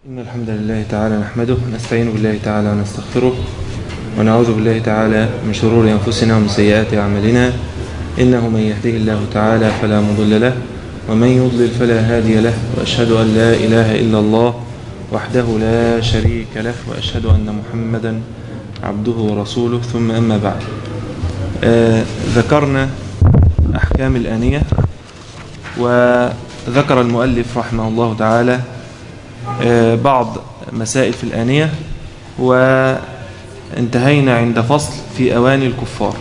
إن الحمد لله تعالى نحمده نستعين بالله تعالى ونستغفره ونعوذ بالله تعالى من شرور أنفسنا ومن سيئات أعمالنا إنه من يهده الله تعالى فلا مضل له ومن يضلل فلا هادي له وأشهد أن لا إله إلا الله وحده لا شريك له وأشهد أن محمدا عبده ورسوله ثم أما بعد آه ذكرنا أحكام الآنية وذكر المؤلف رحمه الله تعالى آه بعض مسائل في الآنية وانتهينا عند فصل في أواني الكفار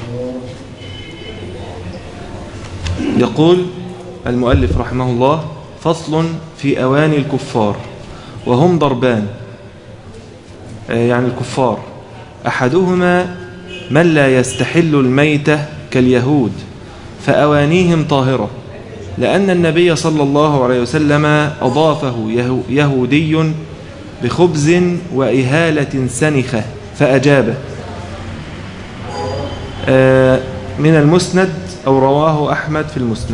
يقول المؤلف رحمه الله فصل في أواني الكفار وهم ضربان يعني الكفار أحدهما من لا يستحل الميتة كاليهود فأوانيهم طاهرة لأن النبي صلى الله عليه وسلم أضافه يهودي بخبز وإهالة سنخة فأجابه من المسند أو رواه أحمد في المسند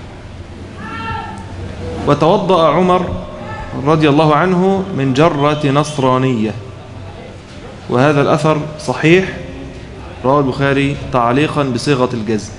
وتوضأ عمر رضي الله عنه من جرة نصرانية وهذا الأثر صحيح رواه البخاري تعليقا بصيغة الجزم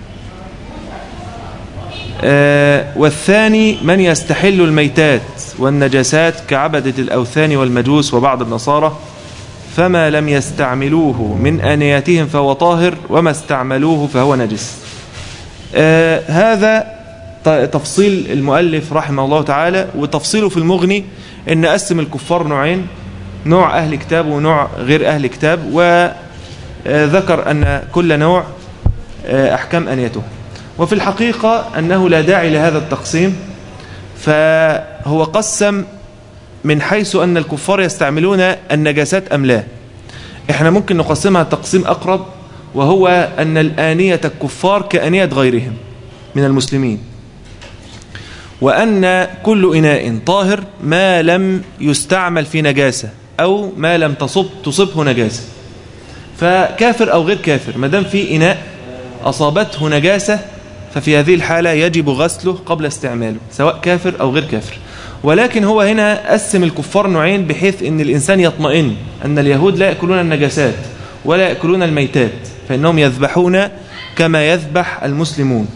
آه والثاني من يستحل الميتات والنجاسات كعبدة الأوثان والمجوس وبعض النصارى فما لم يستعملوه من آنياتهم فهو طاهر وما استعملوه فهو نجس آه هذا تفصيل المؤلف رحمه الله تعالى وتفصيله في المغني ان قسم الكفار نوعين نوع أهل كتاب ونوع غير أهل كتاب وذكر أن كل نوع أحكام أنيته وفي الحقيقة أنه لا داعي لهذا التقسيم فهو قسم من حيث أن الكفار يستعملون النجاسات أم لا احنا ممكن نقسمها تقسيم أقرب وهو أن الآنية الكفار كأنية غيرهم من المسلمين وأن كل إناء طاهر ما لم يستعمل في نجاسة أو ما لم تصب تصبه نجاسة فكافر أو غير كافر ما دام في إناء أصابته نجاسة ففي هذه الحالة يجب غسله قبل استعماله سواء كافر أو غير كافر ولكن هو هنا قسم الكفار نوعين بحيث أن الإنسان يطمئن أن اليهود لا يأكلون النجاسات ولا يأكلون الميتات فإنهم يذبحون كما يذبح المسلمون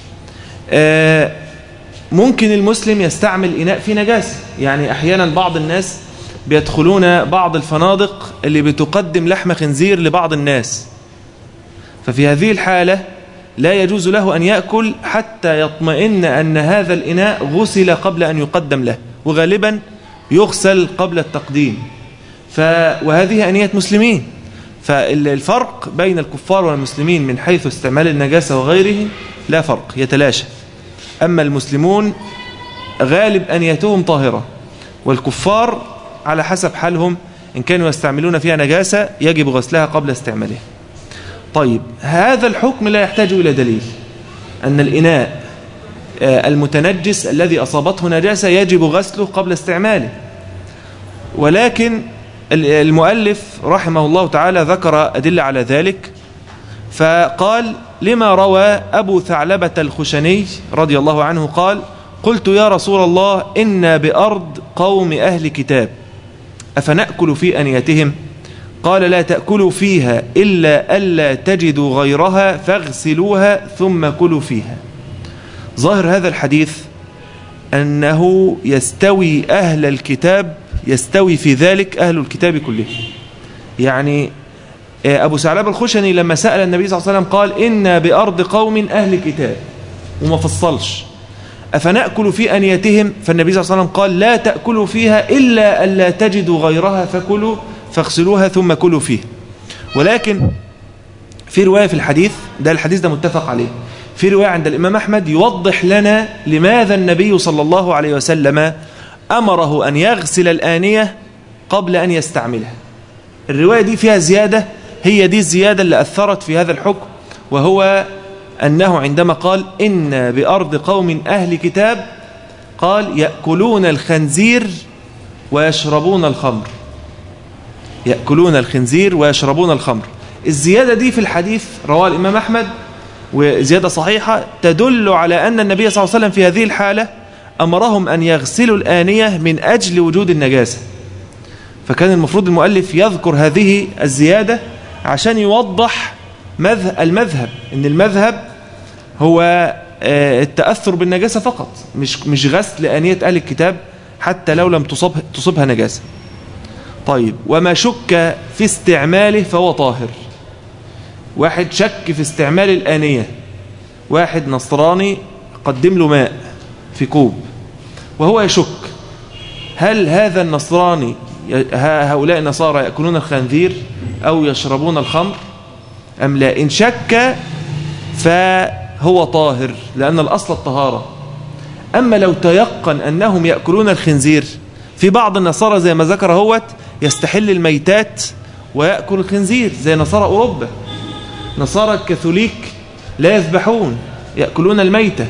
آه ممكن المسلم يستعمل إناء في نجاسة يعني أحيانا بعض الناس بيدخلون بعض الفنادق اللي بتقدم لحم خنزير لبعض الناس ففي هذه الحالة لا يجوز له أن يأكل حتى يطمئن أن هذا الإناء غسل قبل أن يقدم له وغالبا يغسل قبل التقديم ف... وهذه أنية مسلمين فالفرق بين الكفار والمسلمين من حيث استعمال النجاسة وغيره لا فرق يتلاشى أما المسلمون غالب أنيتهم طاهرة والكفار على حسب حالهم إن كانوا يستعملون فيها نجاسة يجب غسلها قبل استعمالها طيب هذا الحكم لا يحتاج إلى دليل أن الإناء المتنجس الذي أصابته نجاسة يجب غسله قبل استعماله ولكن المؤلف رحمه الله تعالى ذكر أدلة على ذلك فقال لما روى أبو ثعلبة الخشني رضي الله عنه قال قلت يا رسول الله إنا بأرض قوم أهل كتاب أفنأكل في أنيتهم قال لا تأكلوا فيها إلا ألا تجدوا غيرها فاغسلوها ثم كلوا فيها ظاهر هذا الحديث أنه يستوي أهل الكتاب يستوي في ذلك أهل الكتاب كلهم يعني أبو ثعلب الخشني لما سأل النبي صلى الله عليه وسلم قال إنا بأرض قوم أهل كتاب وما فصلش أفنأكل في أنيتهم فالنبي صلى الله عليه وسلم قال لا تأكلوا فيها إلا ألا تجدوا غيرها فكلوا فاغسلوها ثم كلوا فيه ولكن في رواية في الحديث ده الحديث ده متفق عليه في رواية عند الإمام أحمد يوضح لنا لماذا النبي صلى الله عليه وسلم أمره أن يغسل الآنية قبل أن يستعملها الرواية دي فيها زيادة هي دي الزيادة اللي أثرت في هذا الحكم وهو أنه عندما قال إن بأرض قوم أهل كتاب قال يأكلون الخنزير ويشربون الخمر يأكلون الخنزير ويشربون الخمر الزيادة دي في الحديث رواه الإمام أحمد وزيادة صحيحة تدل على أن النبي صلى الله عليه وسلم في هذه الحالة أمرهم أن يغسلوا الآنية من أجل وجود النجاسة فكان المفروض المؤلف يذكر هذه الزيادة عشان يوضح المذهب ان المذهب هو التأثر بالنجاسة فقط مش مش غسل آنية أهل الكتاب حتى لو لم تصب تصبها نجاسة طيب وما شك في استعماله فهو طاهر واحد شك في استعمال الآنية واحد نصراني قدم له ماء في كوب وهو يشك هل هذا النصراني هؤلاء النصارى يأكلون الخنزير أو يشربون الخمر أم لا إن شك فهو طاهر لأن الأصل الطهارة أما لو تيقن أنهم يأكلون الخنزير في بعض النصارى زي ما ذكر هوت يستحل الميتات ويأكل الخنزير زي نصارى أوروبا نصارى الكاثوليك لا يذبحون يأكلون الميتة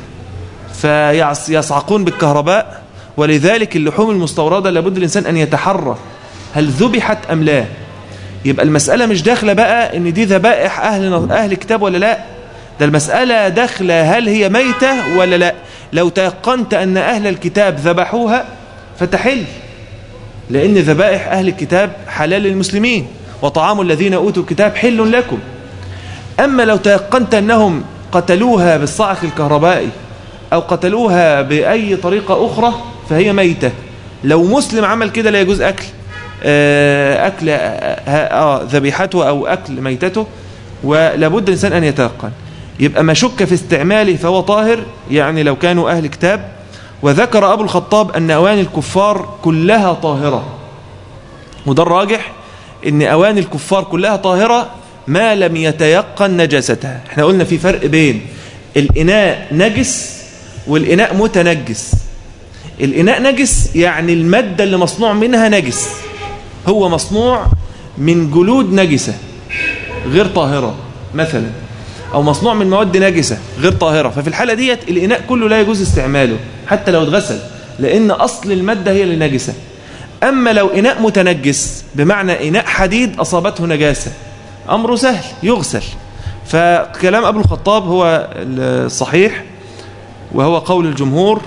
فيصعقون بالكهرباء ولذلك اللحوم المستوردة لابد الإنسان أن يتحرى هل ذبحت أم لا يبقى المسألة مش داخلة بقى ان دي ذبائح أهل, أهل كتاب ولا لا ده المسألة داخلة هل هي ميتة ولا لا لو تيقنت أن أهل الكتاب ذبحوها فتحل لأن ذبائح أهل الكتاب حلال للمسلمين وطعام الذين أوتوا الكتاب حل لكم أما لو تيقنت أنهم قتلوها بالصعق الكهربائي أو قتلوها بأي طريقة أخرى فهي ميتة لو مسلم عمل كده لا يجوز أكل أكل آه ذبيحته أو أكل ميتته ولابد الإنسان أن يتيقن يبقى ما شك في استعماله فهو طاهر يعني لو كانوا أهل كتاب وذكر أبو الخطاب أن أواني الكفار كلها طاهرة وده الراجح أن أواني الكفار كلها طاهرة ما لم يتيقن نجاستها احنا قلنا في فرق بين الإناء نجس والإناء متنجس الإناء نجس يعني المادة اللي مصنوع منها نجس هو مصنوع من جلود نجسة غير طاهرة مثلا أو مصنوع من مواد نجسة غير طاهرة ففي الحالة ديت الإناء كله لا يجوز استعماله حتى لو اتغسل لأن أصل المادة هي اللي نجسة أما لو إناء متنجس بمعنى إناء حديد أصابته نجاسة أمره سهل يغسل فكلام أبو الخطاب هو الصحيح وهو قول الجمهور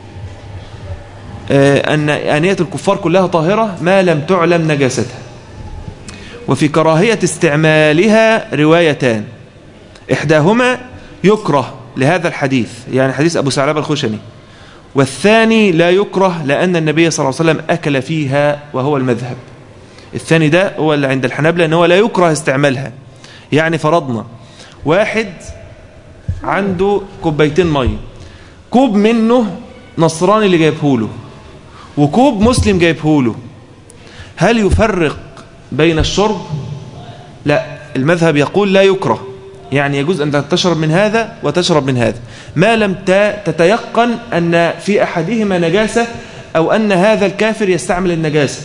أن آنية الكفار كلها طاهرة ما لم تعلم نجاستها وفي كراهية استعمالها روايتان إحداهما يكره لهذا الحديث يعني حديث أبو ثعلبة الخشني والثاني لا يكره لأن النبي صلى الله عليه وسلم أكل فيها وهو المذهب الثاني ده هو اللي عند الحنابلة أنه لا يكره استعمالها يعني فرضنا واحد عنده كوبايتين مية كوب منه نصراني اللي جايبه له وكوب مسلم جايبه له هل يفرق بين الشرب لا المذهب يقول لا يكره يعني يجوز أن تشرب من هذا وتشرب من هذا ما لم تتيقن أن في أحدهما نجاسة أو أن هذا الكافر يستعمل النجاسة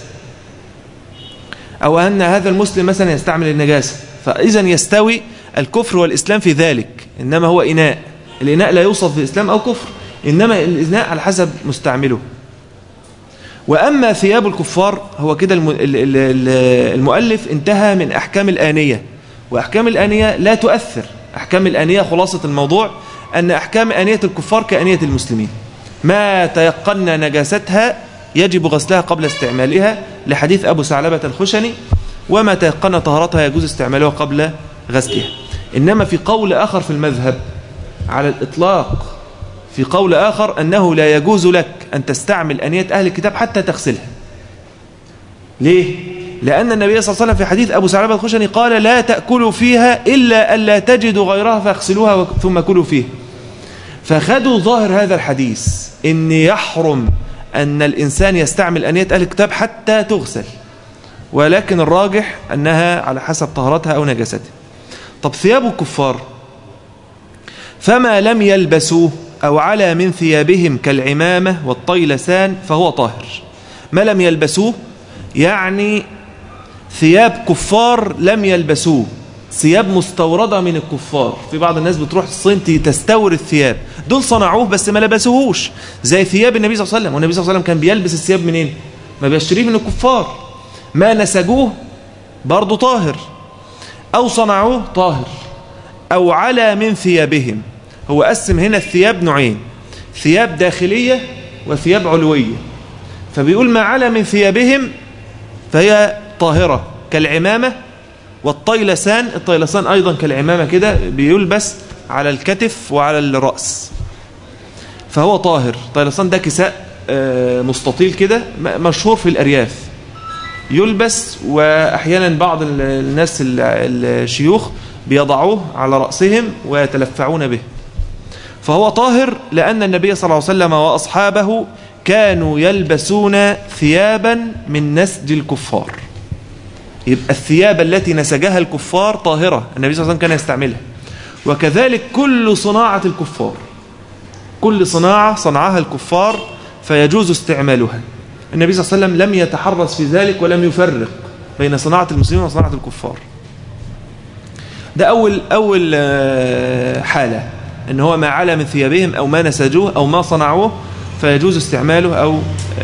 أو أن هذا المسلم مثلا يستعمل النجاسة فإذا يستوي الكفر والإسلام في ذلك إنما هو إناء الإناء لا يوصف بالإسلام أو كفر إنما الإناء على حسب مستعمله وأما ثياب الكفار هو كده المؤلف انتهى من أحكام الآنية وأحكام الآنية لا تؤثر أحكام الآنية خلاصة الموضوع أن أحكام آنية الكفار كآنية المسلمين ما تيقن نجاستها يجب غسلها قبل استعمالها لحديث أبو ثعلبة الخشني وما تيقن طهارتها يجوز استعمالها قبل غسلها إنما في قول آخر في المذهب على الإطلاق في قول آخر أنه لا يجوز لك أن تستعمل أنية أهل الكتاب حتى تغسلها ليه؟ لأن النبي صلى الله عليه وسلم في حديث أبو ثعلبة الخشني قال لا تأكلوا فيها إلا ألا تجدوا غيرها فاغسلوها ثم كلوا فيها فخدوا ظاهر هذا الحديث إن يحرم أن الإنسان يستعمل أنية أهل الكتاب حتى تغسل ولكن الراجح أنها على حسب طهرتها أو نجاستها طب ثياب الكفار فما لم يلبسوه أو على من ثيابهم كالعمامة والطيلسان فهو طاهر ما لم يلبسوه يعني ثياب كفار لم يلبسوه ثياب مستوردة من الكفار في بعض الناس بتروح الصين تستورد ثياب دول صنعوه بس ما لبسوهوش زي ثياب النبي صلى الله عليه وسلم والنبي صلى الله عليه وسلم كان بيلبس الثياب منين ما بيشتريه من الكفار ما نسجوه برضه طاهر أو صنعوه طاهر أو على من ثيابهم هو قسم هنا الثياب نوعين ثياب داخلية وثياب علوية فبيقول ما على من ثيابهم فهي طاهرة كالعمامة والطيلسان الطيلسان أيضا كالعمامة كده بيلبس على الكتف وعلى الرأس فهو طاهر طيلسان ده كساء مستطيل كده مشهور في الأرياف يلبس وأحيانا بعض الناس الشيوخ بيضعوه على رأسهم ويتلفعون به فهو طاهر لأن النبي صلى الله عليه وسلم وأصحابه كانوا يلبسون ثيابا من نسج الكفار يبقى الثياب التي نسجها الكفار طاهرة النبي صلى الله عليه وسلم كان يستعملها وكذلك كل صناعة الكفار كل صناعة صنعها الكفار فيجوز استعمالها النبي صلى الله عليه وسلم لم يتحرص في ذلك ولم يفرق بين صناعة المسلمين وصناعة الكفار ده أول, أول حالة ان هو ما على من ثيابهم أو ما نسجوه أو ما صنعوه فيجوز استعماله أو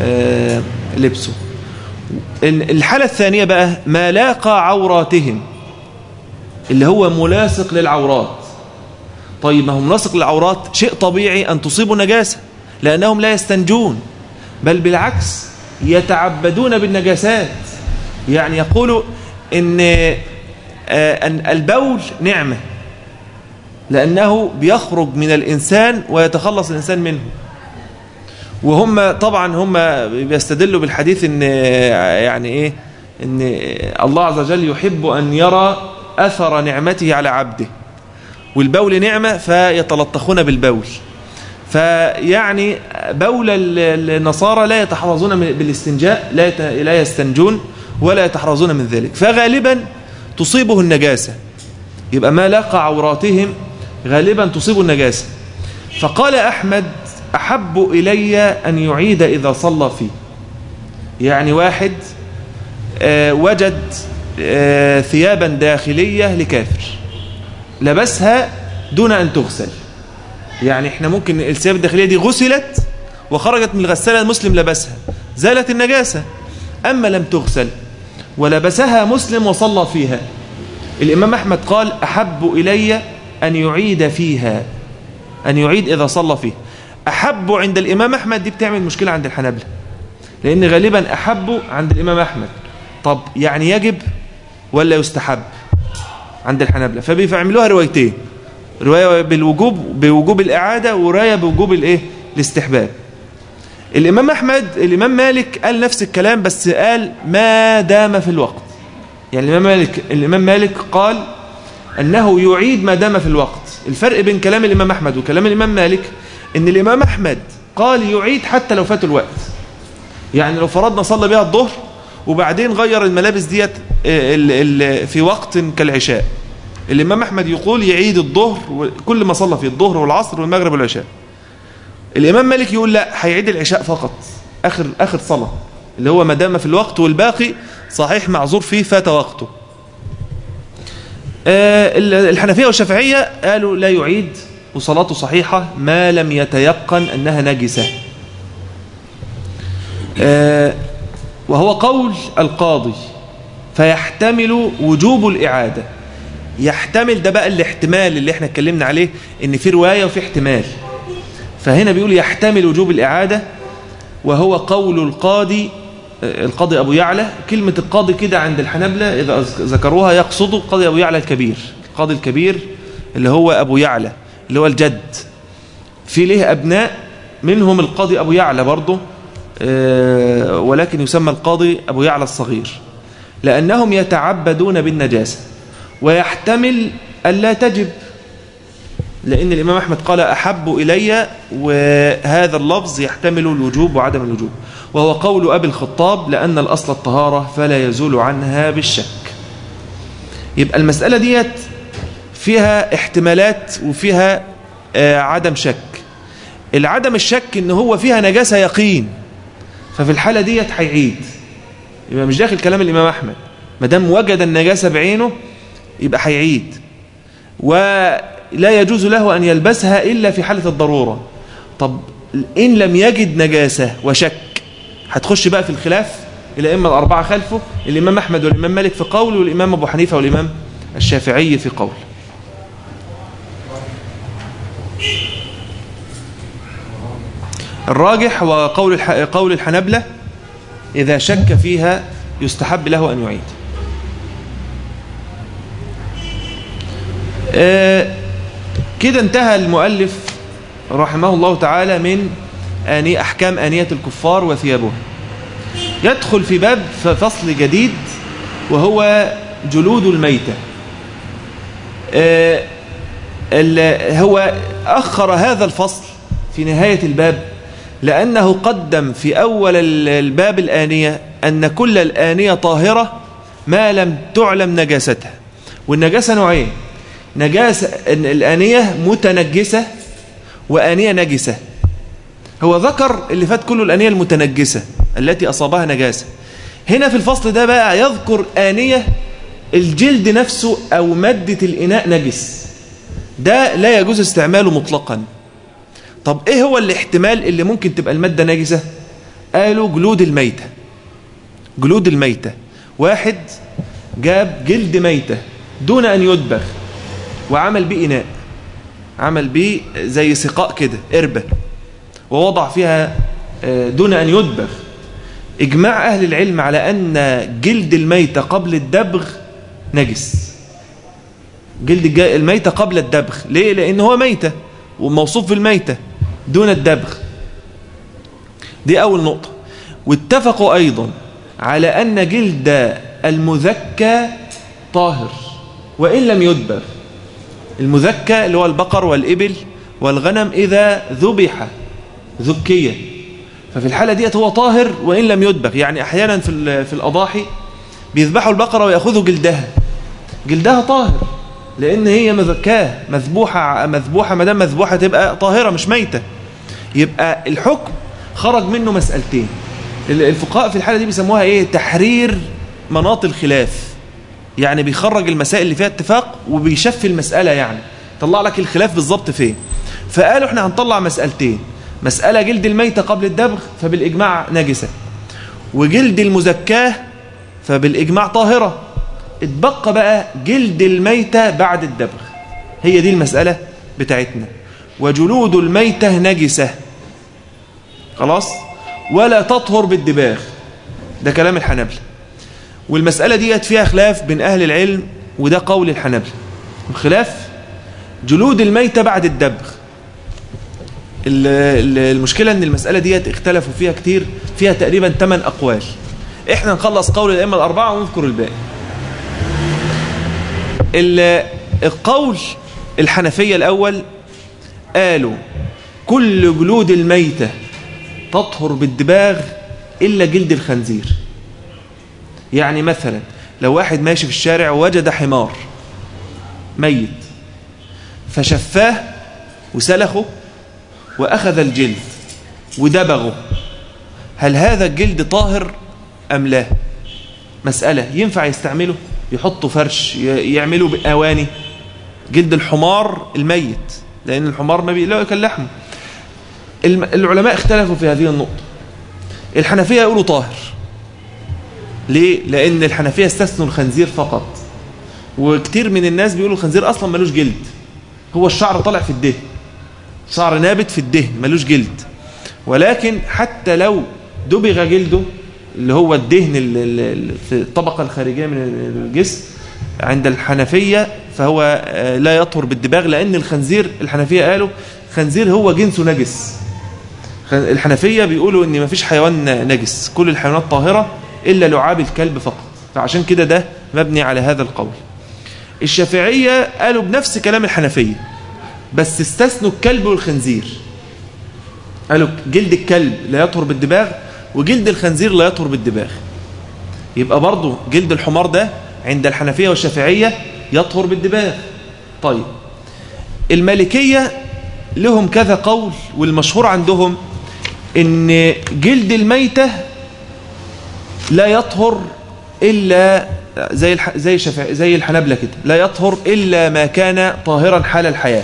لبسه الحالة الثانية بقى ما لاقى عوراتهم اللي هو ملاصق للعورات طيب ما هو ملاصق للعورات شيء طبيعي أن تصيبوا نجاسة لأنهم لا يستنجون بل بالعكس يتعبدون بالنجاسات يعني يقولوا إن, أن البول نعمة لأنه بيخرج من الإنسان ويتخلص الإنسان منه وهم طبعا هم بيستدلوا بالحديث ان يعني ايه ان الله عز وجل يحب ان يرى اثر نعمته على عبده والبول نعمه فيتلطخون بالبول فيعني بول النصارى لا يتحرزون بالاستنجاء لا لا يستنجون ولا يتحرزون من ذلك فغالبا تصيبه النجاسه يبقى ما لاقى عوراتهم غالبا تصيب النجاسه فقال احمد أحب إلي أن يعيد إذا صلى فيه يعني واحد آه وجد آه ثيابا داخلية لكافر لبسها دون أن تغسل يعني احنا ممكن الثياب الداخلية دي غسلت وخرجت من الغسالة المسلم لبسها زالت النجاسة أما لم تغسل ولبسها مسلم وصلى فيها الإمام أحمد قال أحب إلي أن يعيد فيها أن يعيد إذا صلى فيه أحب عند الإمام أحمد دي بتعمل مشكلة عند الحنابلة لأن غالبا أحب عند الإمام أحمد طب يعني يجب ولا يستحب عند الحنابلة فبيعملوها روايتين رواية بالوجوب بوجوب الإعادة ورواية بوجوب الإيه الاستحباب الإمام أحمد الإمام مالك قال نفس الكلام بس قال ما دام في الوقت يعني الإمام مالك الإمام مالك قال أنه يعيد ما دام في الوقت الفرق بين كلام الإمام أحمد وكلام الإمام مالك ان الامام احمد قال يعيد حتى لو فات الوقت يعني لو فرضنا صلى بها الظهر وبعدين غير الملابس ديت في وقت كالعشاء الامام احمد يقول يعيد الظهر كل ما صلى فيه الظهر والعصر والمغرب والعشاء الامام مالك يقول لا هيعيد العشاء فقط اخر اخر صلاه اللي هو ما دام في الوقت والباقي صحيح معذور فيه فات وقته الحنفيه والشافعيه قالوا لا يعيد وصلاته صحيحة ما لم يتيقن أنها نجسة آه وهو قول القاضي فيحتمل وجوب الإعادة يحتمل ده بقى الاحتمال اللي احنا اتكلمنا عليه ان في رواية وفي احتمال فهنا بيقول يحتمل وجوب الإعادة وهو قول القاضي القاضي أبو يعلى كلمة القاضي كده عند الحنبلة إذا ذكروها يقصدوا القاضي أبو يعلى الكبير القاضي الكبير اللي هو أبو يعلى اللي هو الجد في له أبناء منهم القاضي أبو يعلى برضه ولكن يسمى القاضي أبو يعلى الصغير لأنهم يتعبدون بالنجاسة ويحتمل ألا تجب لأن الإمام أحمد قال أحب إلي وهذا اللفظ يحتمل الوجوب وعدم الوجوب وهو قول أبي الخطاب لأن الأصل الطهارة فلا يزول عنها بالشك يبقى المسألة ديت فيها احتمالات وفيها آه عدم شك العدم الشك ان هو فيها نجاسة يقين ففي الحالة ديت هيعيد يبقى مش داخل كلام الإمام أحمد ما دام وجد النجاسة بعينه يبقى هيعيد ولا يجوز له أن يلبسها إلا في حالة الضرورة طب إن لم يجد نجاسة وشك هتخش بقى في الخلاف الأئمة الأربعة خلفه الإمام أحمد والإمام مالك في قول والإمام أبو حنيفة والإمام الشافعي في قول الراجح وقول الح... قول الحنبلة إذا شك فيها يستحب له أن يعيد آه كده انتهى المؤلف رحمه الله تعالى من آني أحكام آنية الكفار وثيابها يدخل في باب فصل جديد وهو جلود الميتة آه هو أخر هذا الفصل في نهاية الباب لأنه قدم في أول الباب الآنية أن كل الآنية طاهرة ما لم تعلم نجاستها والنجاسة نوعين نجاسة الآنية متنجسة وآنية نجسة هو ذكر اللي فات كله الآنية المتنجسة التي أصابها نجاسة هنا في الفصل ده بقى يذكر آنية الجلد نفسه أو مادة الإناء نجس ده لا يجوز استعماله مطلقا طب ايه هو الاحتمال اللي ممكن تبقى المادة نجسة قالوا جلود الميتة جلود الميتة واحد جاب جلد ميتة دون أن يدبغ وعمل بيه إناء عمل بيه زي سقاء كده إربة ووضع فيها دون أن يدبغ إجماع أهل العلم على أن جلد الميتة قبل الدبغ نجس جلد الميتة قبل الدبغ ليه؟ لأن هو ميتة وموصوف بالميتة دون الدبغ دي أول نقطة واتفقوا أيضا على أن جلد المذكى طاهر وإن لم يدبغ المذكى اللي هو البقر والإبل والغنم إذا ذبح ذكية ففي الحالة ديت هو طاهر وإن لم يدبغ يعني أحيانا في في الأضاحي بيذبحوا البقرة ويأخذوا جلدها جلدها طاهر لأن هي مذكاة مذبوحة مذبوحة ما دام مذبوحة تبقى طاهرة مش ميتة يبقى الحكم خرج منه مسألتين الفقهاء في الحالة دي بيسموها ايه تحرير مناط الخلاف يعني بيخرج المسائل اللي فيها اتفاق وبيشفي المسألة يعني طلع لك الخلاف بالظبط فين فقالوا احنا هنطلع مسألتين مسألة جلد الميتة قبل الدبغ فبالإجماع نجسة وجلد المزكاه فبالإجماع طاهرة اتبقى بقى جلد الميتة بعد الدبغ هي دي المسألة بتاعتنا وجلود الميتة نجسة خلاص ولا تطهر بالدباغ ده كلام الحنبلة والمسألة ديت فيها خلاف بين أهل العلم وده قول الحنبلة الخلاف جلود الميتة بعد الدبغ المشكلة ان المسألة ديت اختلفوا فيها كتير فيها تقريبا 8 أقوال احنا نخلص قول الأئمة الأربعة ونذكر الباقي القول الحنفية الأول قالوا كل جلود الميتة تطهر بالدباغ إلا جلد الخنزير يعني مثلا لو واحد ماشي في الشارع ووجد حمار ميت فشفاه وسلخه وأخذ الجلد ودبغه هل هذا الجلد طاهر أم لا مسألة ينفع يستعمله يحطوا فرش يعملوا بأواني جلد الحمار الميت لأن الحمار ما لا يأكل لحمه العلماء اختلفوا في هذه النقطة الحنفية يقولوا طاهر ليه؟ لأن الحنفية استثنوا الخنزير فقط وكتير من الناس بيقولوا الخنزير أصلا ملوش جلد هو الشعر طالع في الدهن شعر نابت في الدهن ملوش جلد ولكن حتى لو دبغ جلده اللي هو الدهن في الطبقة الخارجية من الجسم عند الحنفية فهو لا يطهر بالدباغ لأن الخنزير الحنفية قالوا خنزير هو جنسه نجس الحنفية بيقولوا ان مفيش حيوان نجس كل الحيوانات طاهرة إلا لعاب الكلب فقط فعشان كده ده مبني على هذا القول الشافعية قالوا بنفس كلام الحنفية بس استثنوا الكلب والخنزير قالوا جلد الكلب لا يطهر بالدباغ وجلد الخنزير لا يطهر بالدباغ يبقى برضو جلد الحمار ده عند الحنفية والشافعية يطهر بالدباغ طيب المالكية لهم كذا قول والمشهور عندهم ان جلد الميتة لا يطهر إلا زي الح... زي شفع... زي الحنابلة كده لا يطهر إلا ما كان طاهرا حال الحياة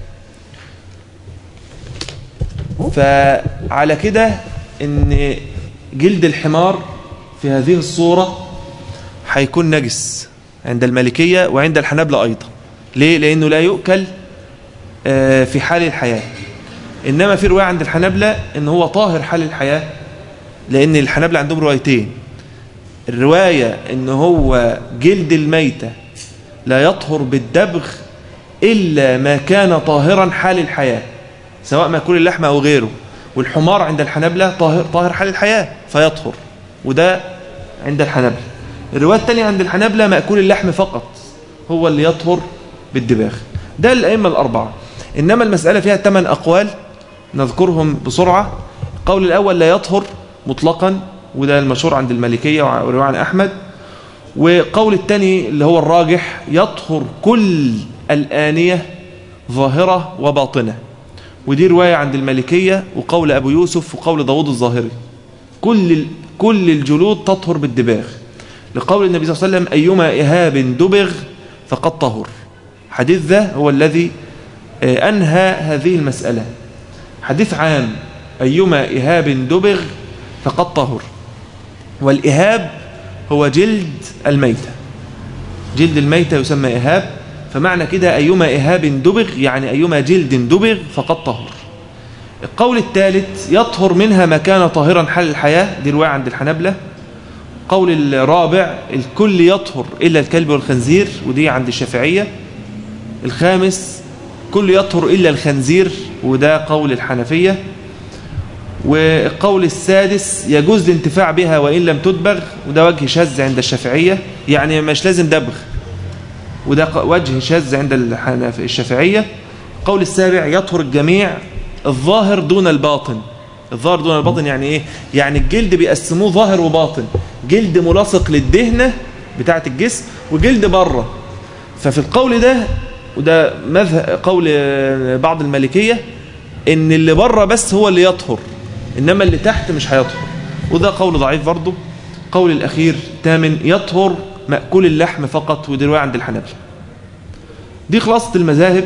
فعلى كده ان جلد الحمار في هذه الصورة هيكون نجس عند المالكية وعند الحنابلة أيضا ليه؟ لأنه لا يؤكل في حال الحياة إنما في رواية عند الحنابلة إن هو طاهر حال الحياة لأن الحنابلة عندهم روايتين الرواية إن هو جلد الميتة لا يطهر بالدبغ إلا ما كان طاهرا حال الحياة سواء مأكول اللحمة أو غيره والحمار عند الحنابلة طاهر, طاهر حال الحياة فيطهر وده عند الحنابلة الرواية الثانية عند الحنابلة مأكول اللحم فقط هو اللي يطهر بالدباغ ده الأئمة الأربعة إنما المسألة فيها ثمان أقوال نذكرهم بسرعة القول الأول لا يطهر مطلقا وده المشهور عند المالكية ورواية عن أحمد وقول الثاني اللي هو الراجح يطهر كل الآنية ظاهرة وباطنة ودي رواية عند المالكية وقول أبو يوسف وقول داود الظاهري كل كل الجلود تطهر بالدباغ لقول النبي صلى الله عليه وسلم أيما إهاب دبغ فقد طهر حديث ذا هو الذي أنهى هذه المسألة حديث عام أيما إهاب دبغ فقد طهر والإهاب هو جلد الميتة جلد الميتة يسمى إهاب فمعنى كده أيما إهاب دبغ يعني أيما جلد دبغ فقد طهر القول الثالث يطهر منها ما كان طاهرا حال الحياة دي رواية عند الحنبلة قول الرابع الكل يطهر إلا الكلب والخنزير ودي عند الشافعية الخامس كل يطهر إلا الخنزير وده قول الحنفية والقول السادس يجوز الانتفاع بها وإن لم تدبغ وده وجه شاذ عند الشافعية يعني مش لازم دبغ وده وجه شاذ عند الشافعية القول السابع يطهر الجميع الظاهر دون الباطن الظاهر دون الباطن يعني ايه يعني الجلد بيقسموه ظاهر وباطن جلد ملاصق للدهنة بتاعة الجسم وجلد بره ففي القول ده وده مذهب قول بعض المالكية ان اللي بره بس هو اللي يطهر انما اللي تحت مش هيطهر وده قول ضعيف برضه قول الاخير تامن يطهر مأكول اللحم فقط ودي رواية عند الحنابلة دي خلاصة المذاهب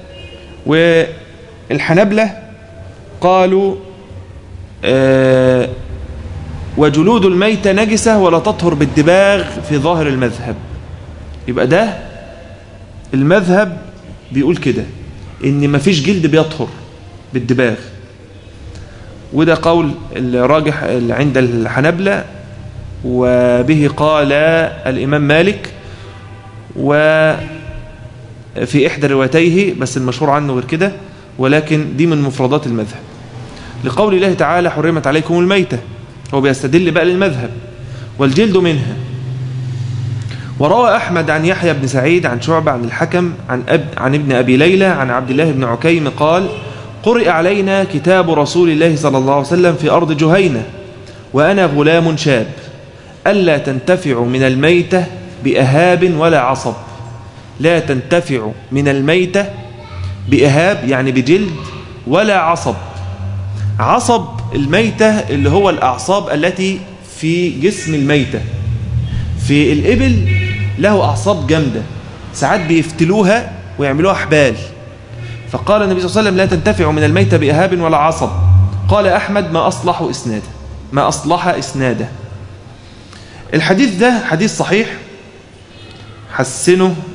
والحنابلة قالوا آه وجلود الميتة نجسة ولا تطهر بالدباغ في ظاهر المذهب يبقى ده المذهب بيقول كده ان مفيش جلد بيطهر بالدباغ وده قول الراجح عند الحنبلة وبه قال الإمام مالك وفي إحدى روايتيه بس المشهور عنه غير كده ولكن دي من مفردات المذهب لقول الله تعالى حرمت عليكم الميتة هو بيستدل بقى للمذهب والجلد منها وروى أحمد عن يحيى بن سعيد عن شعبة عن الحكم عن, أب عن ابن أبي ليلى عن عبد الله بن عكيم قال قرئ علينا كتاب رسول الله صلى الله عليه وسلم في أرض جهينة وأنا غلام شاب ألا تنتفع من الميتة بأهاب ولا عصب لا تنتفع من الميتة بأهاب يعني بجلد ولا عصب عصب الميتة اللي هو الأعصاب التي في جسم الميتة في الإبل له أعصاب جامدة ساعات بيفتلوها ويعملوها حبال فقال النبي صلى الله عليه وسلم لا تنتفع من الميتة بأهاب ولا عصب قال أحمد ما أصلح إسناده ما أصلح إسناده الحديث ده حديث صحيح حسنه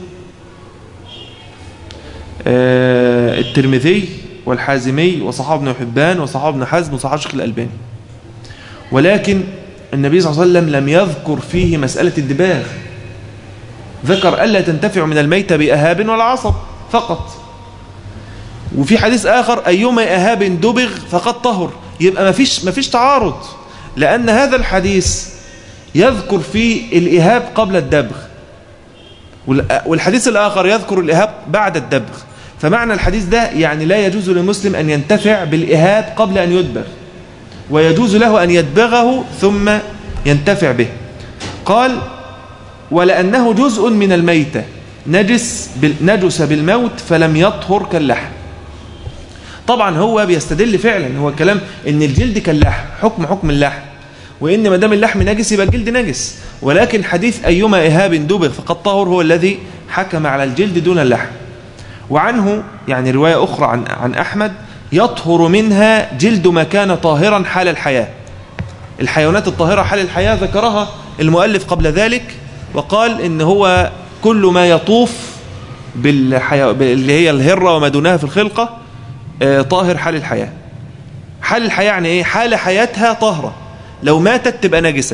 الترمذي والحازمي وصحاب ابن حبان وصحاب ابن حزم وصحاب شيخ الألباني ولكن النبي صلى الله عليه وسلم لم يذكر فيه مسألة الدباغ ذكر ألا تنتفع من الميتة بأهاب ولا عصب فقط وفي حديث آخر أيما أهاب دبغ فقد طهر يبقى ما فيش, ما فيش تعارض لأن هذا الحديث يذكر فيه الإهاب قبل الدبغ والحديث الآخر يذكر الإهاب بعد الدبغ فمعنى الحديث ده يعني لا يجوز للمسلم أن ينتفع بالإهاب قبل أن يدبغ ويجوز له أن يدبغه ثم ينتفع به قال ولأنه جزء من الميتة نجس نجس بالموت فلم يطهر كاللحم طبعا هو بيستدل فعلا هو كلام ان الجلد كاللحم حكم حكم اللحم وان ما دام اللحم نجس يبقى الجلد نجس ولكن حديث ايما اهاب دبغ فقد طهر هو الذي حكم على الجلد دون اللحم وعنه يعني روايه اخرى عن عن احمد يطهر منها جلد ما كان طاهرا حال الحياه الحيوانات الطاهره حال الحياه ذكرها المؤلف قبل ذلك وقال ان هو كل ما يطوف بالحيو... اللي هي الهره وما دونها في الخلقه آه، طاهر حال الحياة حال الحياة يعني ايه حال حياتها طاهرة لو ماتت تبقى نجسة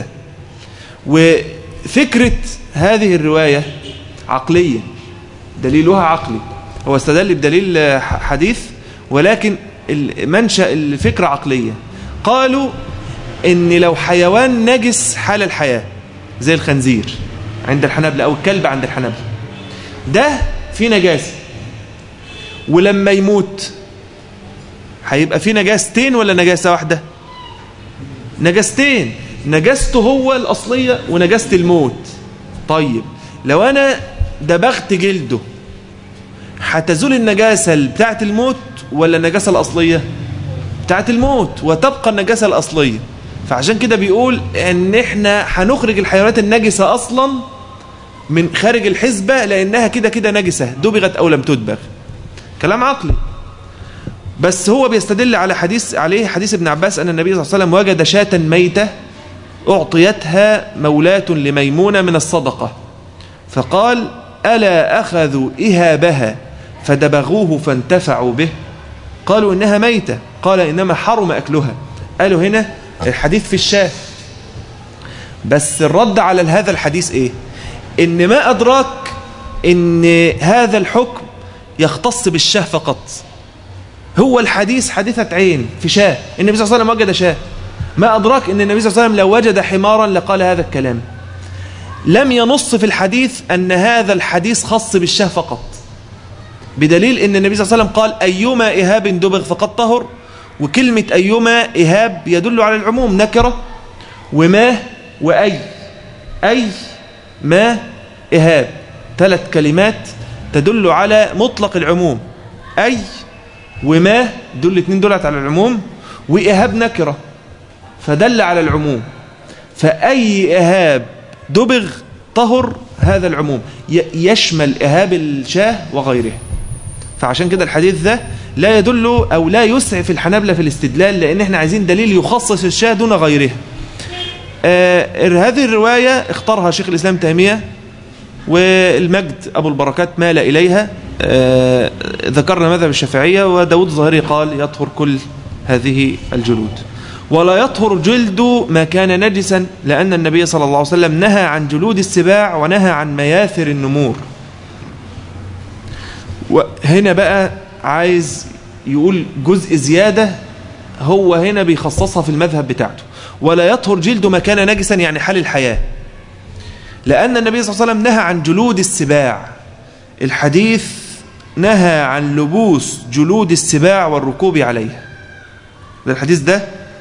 وفكرة هذه الرواية عقلية دليلها عقلي هو استدل بدليل آه، حديث ولكن منشأ الفكرة عقلية قالوا ان لو حيوان نجس حال الحياة زي الخنزير عند الحنابلة او الكلب عند الحنابلة ده في نجاسة ولما يموت هيبقى في نجاستين ولا نجاسة واحدة نجاستين نجاسته هو الأصلية ونجاسة الموت طيب لو أنا دبغت جلده هتزول النجاسة بتاعة الموت ولا النجاسة الأصلية بتاعة الموت وتبقى النجاسة الأصلية فعشان كده بيقول ان احنا هنخرج الحيوانات النجسة اصلا من خارج الحسبة لانها كده كده نجسة دبغت او لم تدبغ كلام عقلي بس هو بيستدل على حديث عليه حديث ابن عباس أن النبي صلى الله عليه وسلم وجد شاة ميتة أعطيتها مولاة لميمونة من الصدقة فقال ألا أخذوا إهابها فدبغوه فانتفعوا به قالوا إنها ميتة قال إنما حرم أكلها قالوا هنا الحديث في الشاه بس الرد على هذا الحديث إيه إن ما أدراك إن هذا الحكم يختص بالشاه فقط هو الحديث حادثة عين في شاه النبي صلى الله عليه وسلم وجد شاه ما أدراك أن النبي صلى الله عليه وسلم لو وجد حمارا لقال هذا الكلام لم ينص في الحديث أن هذا الحديث خاص بالشاه فقط بدليل أن النبي صلى الله عليه وسلم قال أيما إهاب دبغ فقد طهر وكلمة أيما إهاب يدل على العموم نكرة وما وأي أي ما إهاب ثلاث كلمات تدل على مطلق العموم أي وما دول الاثنين دولت على العموم وإهاب نكرة فدل على العموم فأي إهاب دبغ طهر هذا العموم يشمل إهاب الشاه وغيره فعشان كده الحديث ده لا يدل أو لا يسعف الحنابلة في الاستدلال لأن احنا عايزين دليل يخصص الشاه دون غيرها آه هذه الرواية اختارها شيخ الإسلام تيمية والمجد أبو البركات مال إليها آه ذكرنا مذهب الشافعية وداود الظاهري قال يطهر كل هذه الجلود ولا يطهر جلد ما كان نجسا لأن النبي صلى الله عليه وسلم نهى عن جلود السباع ونهى عن مياثر النمور وهنا بقى عايز يقول جزء زيادة هو هنا بيخصصها في المذهب بتاعته ولا يطهر جلد ما كان نجسا يعني حال الحياة لأن النبي صلى الله عليه وسلم نهى عن جلود السباع الحديث نهى عن لبوس جلود السباع والركوب عليها الحديث ده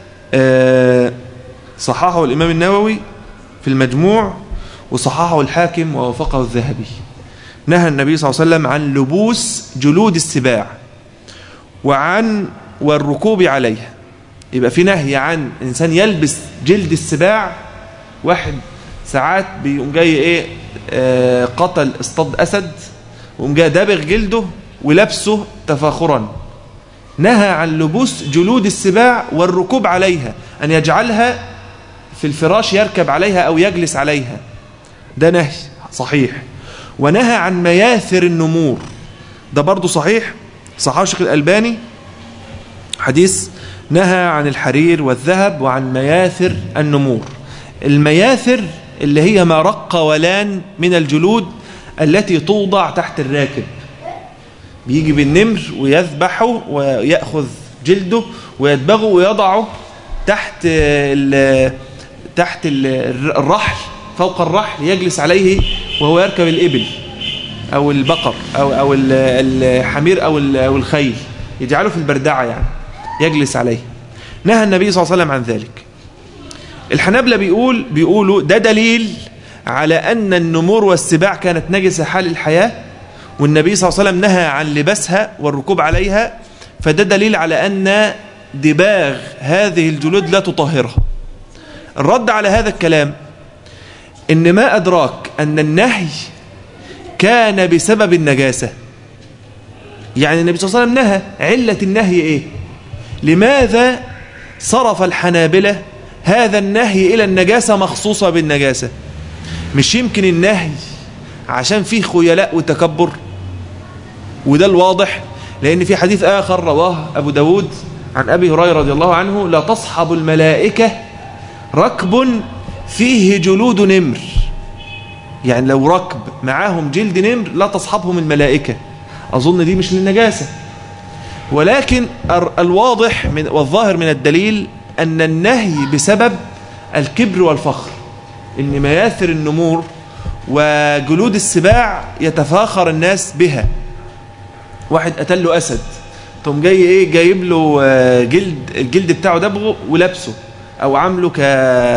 صححه الإمام النووي في المجموع وصححه الحاكم ووافقه الذهبي نهى النبي صلى الله عليه وسلم عن لبوس جلود السباع وعن والركوب عليها يبقى في نهي عن إنسان يلبس جلد السباع واحد ساعات بيقوم جاي ايه آه قتل اصطاد اسد وقوم جاي دابغ جلده ولبسه تفاخرا نهى عن لبوس جلود السباع والركوب عليها أن يجعلها في الفراش يركب عليها أو يجلس عليها ده نهي صحيح ونهى عن مياثر النمور ده برضو صحيح صحيح الشيخ الألباني حديث نهى عن الحرير والذهب وعن مياثر النمور المياثر اللي هي ما رق ولان من الجلود التي توضع تحت الراكب بيجي بالنمر ويذبحه ويأخذ جلده ويدبغه ويضعه تحت ال تحت الرحل فوق الرحل يجلس عليه وهو يركب الإبل أو البقر أو, أو الحمير أو الخيل يجعله في البردعة يعني يجلس عليه نهى النبي صلى الله عليه وسلم عن ذلك الحنابلة بيقول بيقولوا ده دليل على أن النمور والسباع كانت نجسة حال الحياة والنبي صلى الله عليه وسلم نهى عن لبسها والركوب عليها فده دليل على أن دباغ هذه الجلود لا تطهرها الرد على هذا الكلام إن ما أدراك أن النهي كان بسبب النجاسة يعني النبي صلى الله عليه وسلم نهى علة النهي إيه لماذا صرف الحنابلة هذا النهي إلى النجاسة مخصوصة بالنجاسة مش يمكن النهي عشان فيه خيلاء وتكبر وده الواضح لأن في حديث آخر رواه أبو داود عن أبي هريرة رضي الله عنه لا تصحب الملائكة ركب فيه جلود نمر يعني لو ركب معاهم جلد نمر لا تصحبهم الملائكة أظن دي مش للنجاسة ولكن الواضح من والظاهر من الدليل أن النهي بسبب الكبر والفخر إن مياثر النمور وجلود السباع يتفاخر الناس بها واحد قتل له أسد ثم جاي إيه جايب له جلد الجلد بتاعه دبغه ولابسه أو عامله ك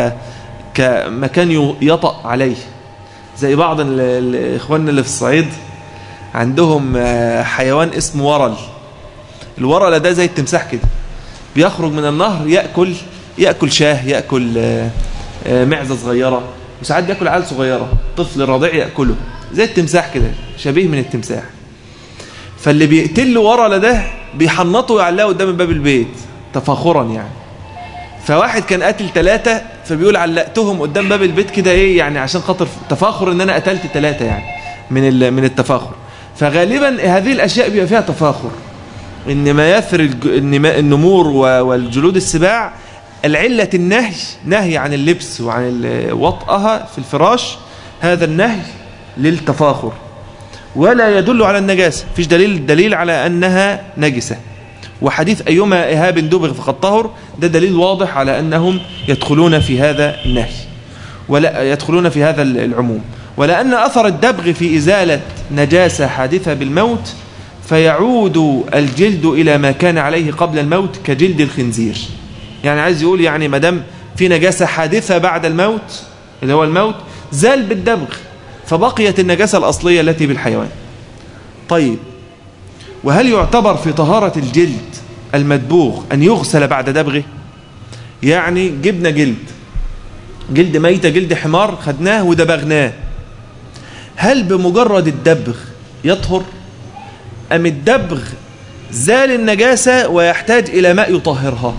كمكان يطأ عليه زي بعض الإخوان اللي في الصعيد عندهم حيوان اسمه ورل الورل ده زي التمساح كده بيخرج من النهر يأكل يأكل شاه يأكل معزة صغيرة وساعات بياكل عيال صغيرة طفل رضيع يأكله زي التمساح كده شبيه من التمساح فاللي بيقتل له ورل ده بيحنطه ويعلقه قدام باب البيت تفاخرا يعني فواحد كان قاتل ثلاثة فبيقول علقتهم قدام باب البيت كده ايه يعني عشان خاطر تفاخر ان انا قتلت ثلاثة يعني من من التفاخر فغالبا هذه الاشياء بيبقى فيها تفاخر ان ما يثر النمور والجلود السباع العلة النهي نهي عن اللبس وعن وطئها في الفراش هذا النهي للتفاخر ولا يدل على النجاسة فيش دليل دليل على أنها نجسة وحديث أيما إهاب دبغ فقد طهر ده دليل واضح على أنهم يدخلون في هذا النهي ولا يدخلون في هذا العموم ولأن أثر الدبغ في إزالة نجاسة حادثة بالموت فيعود الجلد إلى ما كان عليه قبل الموت كجلد الخنزير يعني عايز يقول يعني ما دام في نجاسة حادثة بعد الموت اللي هو الموت زال بالدبغ فبقيت النجاسة الأصلية التي بالحيوان طيب وهل يعتبر في طهارة الجلد المدبوغ أن يغسل بعد دبغه يعني جبنا جلد جلد ميتة جلد حمار خدناه ودبغناه هل بمجرد الدبغ يطهر أم الدبغ زال النجاسة ويحتاج إلى ماء يطهرها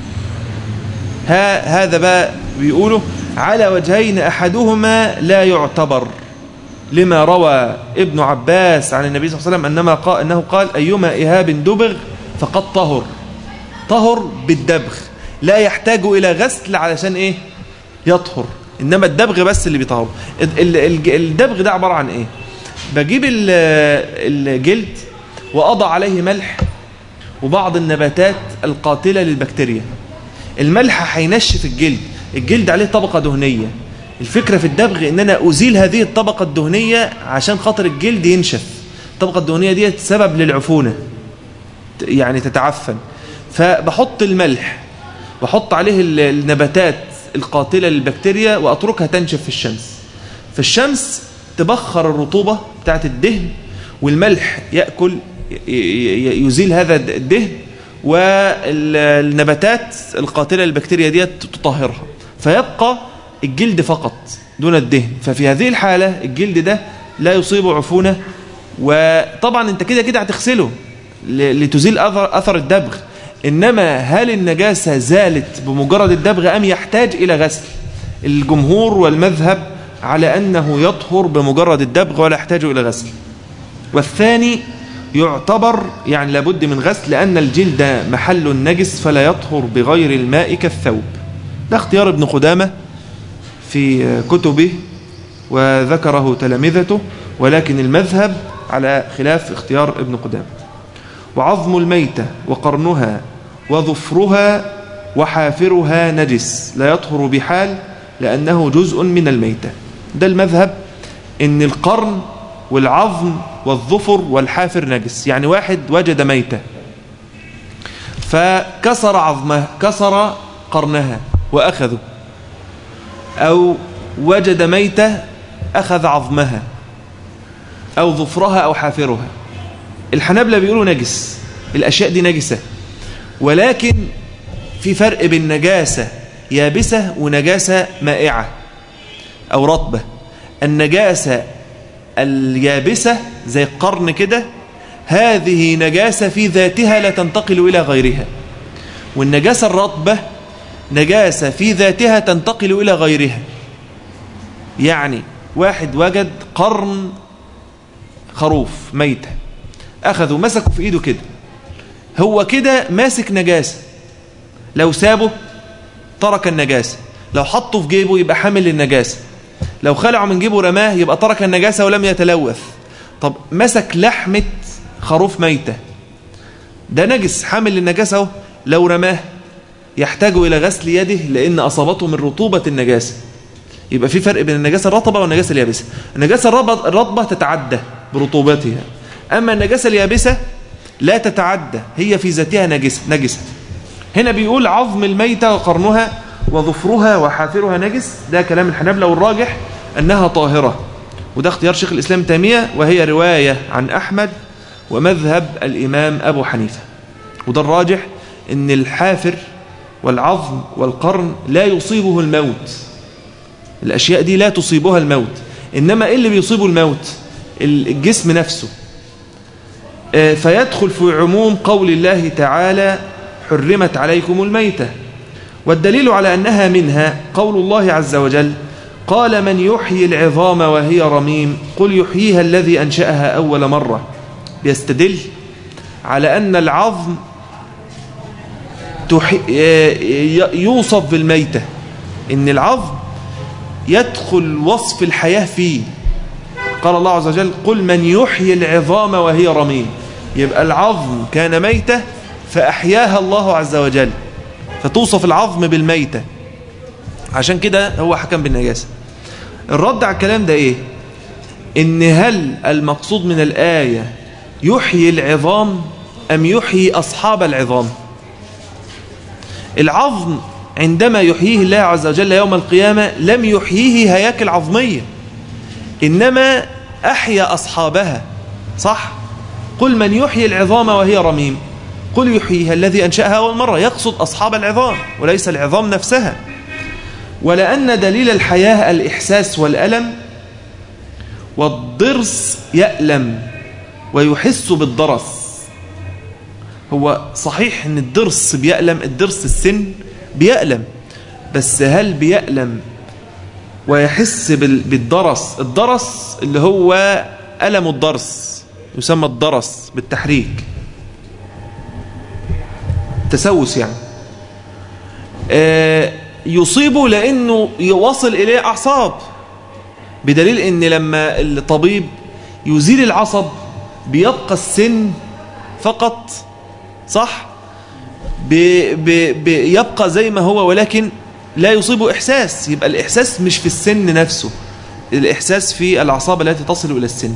ها هذا بقى بيقوله على وجهين أحدهما لا يعتبر لما روى ابن عباس عن النبي صلى الله عليه وسلم أنما قال أنه قال أيما إهاب دبغ فقد طهر طهر بالدبغ لا يحتاج إلى غسل علشان إيه يطهر إنما الدبغ بس اللي بيطهر الدبغ ده عبارة عن إيه بجيب الجلد وأضع عليه ملح وبعض النباتات القاتلة للبكتيريا الملح هينشف الجلد الجلد عليه طبقة دهنية الفكرة في الدبغ ان انا ازيل هذه الطبقة الدهنية عشان خاطر الجلد ينشف الطبقة الدهنية دي سبب للعفونة يعني تتعفن فبحط الملح بحط عليه النباتات القاتلة للبكتيريا واتركها تنشف في الشمس فالشمس تبخر الرطوبة بتاعت الدهن والملح يأكل يزيل هذا الدهن والنباتات القاتلة للبكتيريا دي تطهرها فيبقى الجلد فقط دون الدهن ففي هذه الحالة الجلد ده لا يصيب عفونة وطبعا انت كده كده هتغسله لتزيل أثر, أثر الدبغ إنما هل النجاسة زالت بمجرد الدبغ أم يحتاج إلى غسل الجمهور والمذهب على أنه يطهر بمجرد الدبغ ولا يحتاج إلى غسل والثاني يعتبر يعني لابد من غسل لأن الجلد محل نجس فلا يطهر بغير الماء كالثوب ده اختيار ابن قدامة في كتبه وذكره تلامذته ولكن المذهب على خلاف اختيار ابن قدامة وعظم الميتة وقرنها وظفرها وحافرها نجس لا يطهر بحال لأنه جزء من الميتة ده المذهب ان القرن والعظم والظفر والحافر نجس يعني واحد وجد ميتة فكسر عظمه كسر قرنها وأخذه أو وجد ميتة أخذ عظمها أو ظفرها أو حافرها الحنابلة بيقولوا نجس الأشياء دي نجسة ولكن في فرق بين نجاسة يابسة ونجاسة مائعة أو رطبة النجاسة اليابسة زي القرن كده هذه نجاسة في ذاتها لا تنتقل إلى غيرها والنجاسة الرطبة نجاسة في ذاتها تنتقل إلى غيرها يعني واحد وجد قرن خروف ميتة أخذوا مسكوا في إيده كده هو كده ماسك نجاسة لو سابه ترك النجاسة لو حطه في جيبه يبقى حامل النجاسة لو خلعه من جيبه رماه يبقى ترك النجاسة ولم يتلوث طب مسك لحمة خروف ميتة ده نجس حامل للنجاسة اهو لو رماه يحتاج إلى غسل يده لأن أصابته من رطوبة النجاسة يبقى في فرق بين النجاسة الرطبة والنجاسة اليابسة النجاسة الرطبة تتعدى برطوبتها أما النجاسة اليابسة لا تتعدى هي في ذاتها نجسة, نجسة هنا بيقول عظم الميتة وقرنها وظفرها وحافرها نجس ده كلام الحنابلة والراجح أنها طاهرة وده اختيار شيخ الإسلام تيمية وهي رواية عن أحمد ومذهب الإمام أبو حنيفة وده الراجح أن الحافر والعظم والقرن لا يصيبه الموت الأشياء دي لا تصيبها الموت إنما إيه اللي بيصيبه الموت الجسم نفسه فيدخل في عموم قول الله تعالى حرمت عليكم الميتة والدليل على أنها منها قول الله عز وجل قال من يحيي العظام وهي رميم قل يحييها الذي أنشأها أول مرة يستدل على أن العظم يوصف بالميتة إن العظم يدخل وصف الحياة فيه قال الله عز وجل قل من يحيي العظام وهي رميم يبقى العظم كان ميتة فأحياها الله عز وجل فتوصف العظم بالميتة عشان كده هو حكم بالنجاسة الرد على الكلام ده ايه ان هل المقصود من الآية يحيي العظام أم يحيي أصحاب العظام العظم عندما يحييه الله عز وجل يوم القيامة لم يحييه هياكل عظمية إنما أحيا أصحابها صح قل من يحيي العظام وهي رميم قل يحييها الذي أنشأها أول مرة يقصد أصحاب العظام وليس العظام نفسها ولأن دليل الحياة الإحساس والألم والضرس يألم ويحس بالضرس هو صحيح ان الضرس بيألم الضرس السن بيألم بس هل بيألم ويحس بالضرس الضرس اللي هو ألم الضرس يسمى الضرس بالتحريك تسوس يعني آه يصيبه لأنه يوصل إليه أعصاب بدليل أن لما الطبيب يزيل العصب بيبقى السن فقط صح بي بي بيبقى زي ما هو ولكن لا يصيبه إحساس يبقى الإحساس مش في السن نفسه الإحساس في الأعصاب التي تصل إلى السن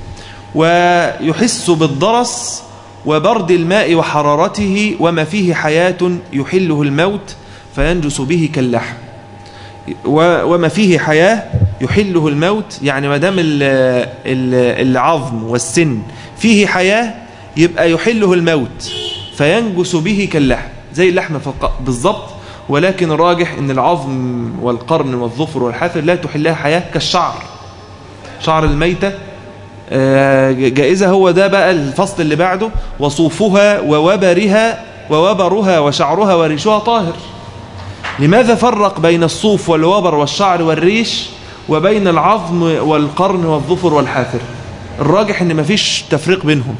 ويحس بالضرس وبرد الماء وحرارته وما فيه حياة يحله الموت فينجس به كاللحم وما فيه حياة يحله الموت يعني ما دام العظم والسن فيه حياة يبقى يحله الموت فينجس به كاللحم زي اللحم بالضبط ولكن الراجح ان العظم والقرن والظفر والحافر لا تحلها حياة كالشعر شعر الميتة جائزة هو ده بقى الفصل اللي بعده وصوفها ووبرها ووبرها وشعرها وريشها طاهر لماذا فرق بين الصوف والوبر والشعر والريش وبين العظم والقرن والظفر والحافر الراجح ان مفيش تفريق بينهم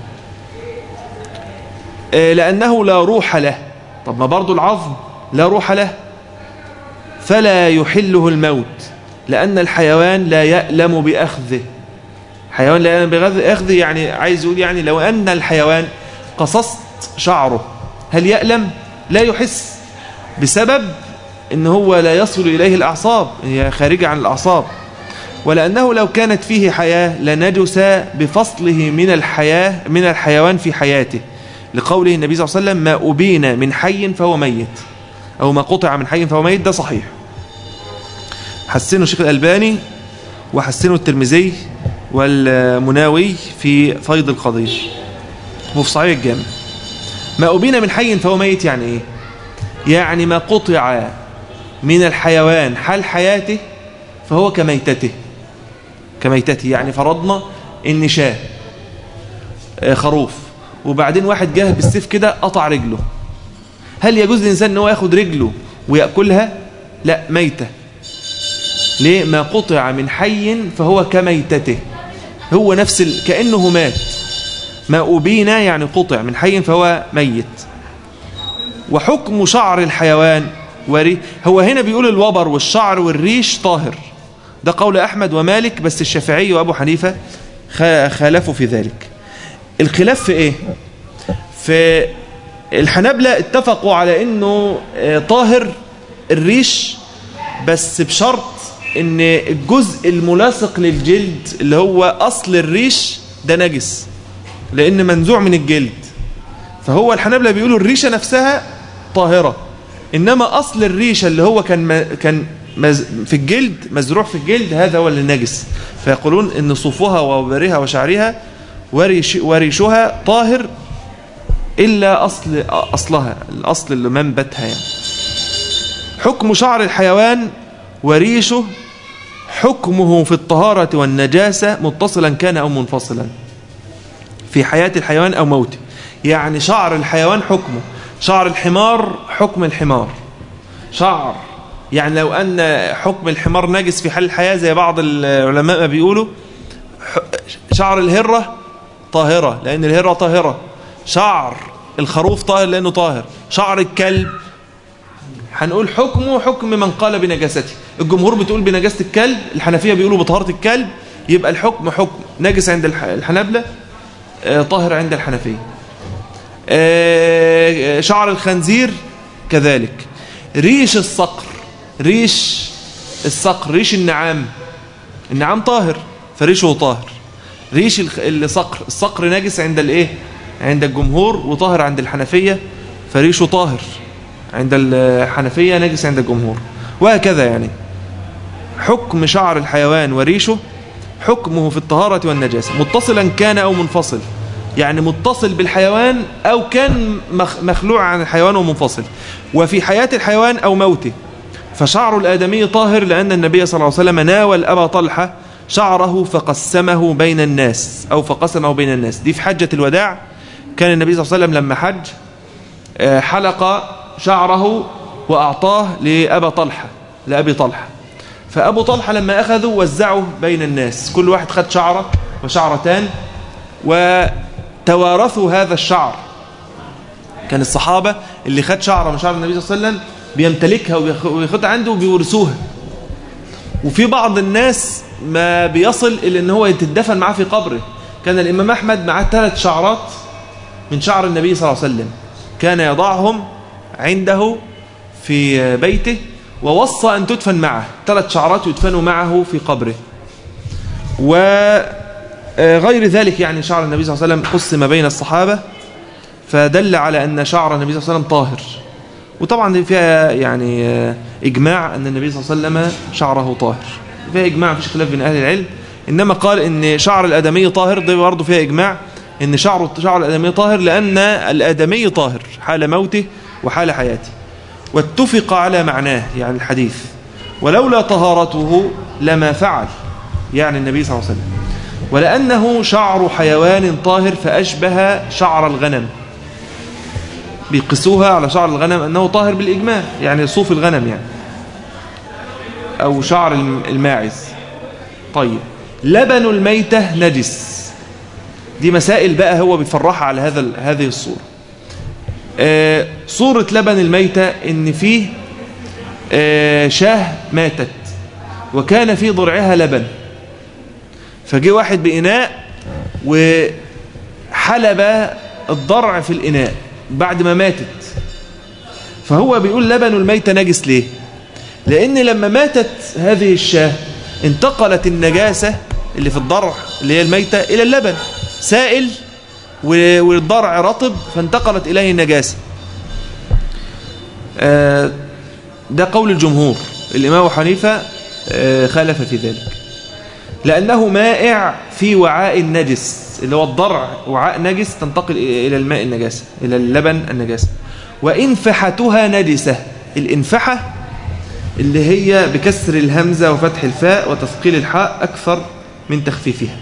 لأنه لا روح له طب ما برضو العظم لا روح له فلا يحله الموت لأن الحيوان لا يألم بأخذه حيوان لا يألم بأخذه يعني عايز يقول يعني لو أن الحيوان قصصت شعره هل يألم لا يحس بسبب ان هو لا يصل إليه الأعصاب هي خارجة عن الأعصاب ولأنه لو كانت فيه حياة لنجس بفصله من الحياة من الحيوان في حياته لقوله النبي صلى الله عليه وسلم ما أبين من حي فهو ميت أو ما قطع من حي فهو ميت ده صحيح حسنه الشيخ الألباني وحسنه الترمذي والمناوي في فيض القضية وفي صحيح الجامع ما أبين من حي فهو ميت يعني إيه يعني ما قطع من الحيوان حال حياته فهو كميتته كميتته يعني فرضنا ان شاه خروف وبعدين واحد جاه بالسيف كده قطع رجله هل يجوز للإنسان ان هو ياخد رجله ويأكلها لا ميتة ليه ما قطع من حي فهو كميتته هو نفس ال... كأنه مات ما أبين يعني قطع من حي فهو ميت وحكم شعر الحيوان وري هو هنا بيقول الوبر والشعر والريش طاهر ده قول أحمد ومالك بس الشافعي وأبو حنيفة خالفوا في ذلك الخلاف في إيه في الحنابلة اتفقوا على أنه طاهر الريش بس بشرط ان الجزء الملاصق للجلد اللي هو اصل الريش ده نجس لان منزوع من الجلد فهو الحنابلة بيقولوا الريشة نفسها طاهرة انما اصل الريشة اللي هو كان كان في الجلد مزروع في الجلد هذا هو اللي نجس فيقولون ان صوفها ووبرها وشعرها وريش وريشها طاهر الا اصل اصلها الاصل اللي منبتها يعني حكم شعر الحيوان وريشه حكمه في الطهارة والنجاسة متصلا كان أو منفصلا في حياة الحيوان أو موته يعني شعر الحيوان حكمه شعر الحمار حكم الحمار شعر يعني لو أن حكم الحمار نجس في حال الحياة زي بعض العلماء ما بيقولوا شعر الهرة طاهرة لأن الهرة طاهرة شعر الخروف طاهر لأنه طاهر شعر الكلب هنقول حكمه حكم من قال بنجاسته الجمهور بتقول بنجاسة الكلب الحنفية بيقولوا بطهارة الكلب يبقى الحكم حكم نجس عند الحنابلة طاهر عند الحنفية شعر الخنزير كذلك ريش الصقر ريش الصقر ريش النعام النعام طاهر فريشه طاهر ريش الصقر الصقر نجس عند الايه عند الجمهور وطاهر عند الحنفية فريشه طاهر عند الحنفية نجس عند الجمهور وهكذا يعني حكم شعر الحيوان وريشه حكمه في الطهارة والنجاسة متصلا كان أو منفصل يعني متصل بالحيوان أو كان مخلوع عن الحيوان ومنفصل وفي حياة الحيوان أو موته فشعر الآدمي طاهر لأن النبي صلى الله عليه وسلم ناول أبا طلحة شعره فقسمه بين الناس أو فقسمه بين الناس دي في حجة الوداع كان النبي صلى الله عليه وسلم لما حج حلق شعره وأعطاه لأبا طلحة لأبي طلحة فأبو طلحة لما أخذوا وزعوا بين الناس كل واحد خد شعرة وشعرتان وتوارثوا هذا الشعر كان الصحابة اللي خد شعرة من شعر النبي صلى الله عليه وسلم بيمتلكها وياخدها عنده وبيورثوها وفي بعض الناس ما بيصل إلى أن هو يتدفن معاه في قبره كان الإمام أحمد معاه ثلاث شعرات من شعر النبي صلى الله عليه وسلم كان يضعهم عنده في بيته ووصى أن تدفن معه ثلاث شعرات يدفنوا معه في قبره وغير ذلك يعني شعر النبي صلى الله عليه وسلم قسم بين الصحابة فدل على أن شعر النبي صلى الله عليه وسلم طاهر وطبعا فيها يعني إجماع أن النبي صلى الله عليه وسلم شعره طاهر فيها إجماع فيش خلاف بين أهل العلم إنما قال إن شعر الأدمي طاهر ده برضه فيها إجماع إن شعر شعر الأدمي طاهر لأن الأدمي طاهر حال موته وحال حياته واتفق على معناه يعني الحديث ولولا طهارته لما فعل يعني النبي صلى الله عليه وسلم ولأنه شعر حيوان طاهر فأشبه شعر الغنم بيقسوها على شعر الغنم أنه طاهر بالإجماع يعني صوف الغنم يعني أو شعر الماعز طيب لبن الميتة نجس دي مسائل بقى هو بيفرحها على هذا هذه الصورة آه صورة لبن الميتة ان فيه آه شاه ماتت وكان في ضرعها لبن فجي واحد بإناء وحلب الضرع في الإناء بعد ما ماتت فهو بيقول لبن الميتة نجس ليه لأن لما ماتت هذه الشاه انتقلت النجاسة اللي في الضرع اللي هي الميتة إلى اللبن سائل والضرع رطب فانتقلت إليه النجاسة ده قول الجمهور الإمام حنيفة خالف في ذلك لأنه مائع في وعاء نجس اللي هو الضرع وعاء نجس تنتقل إلى الماء النجاسة إلى اللبن النجاسة وإنفحتها نجسة الإنفحة اللي هي بكسر الهمزة وفتح الفاء وتثقيل الحاء أكثر من تخفيفها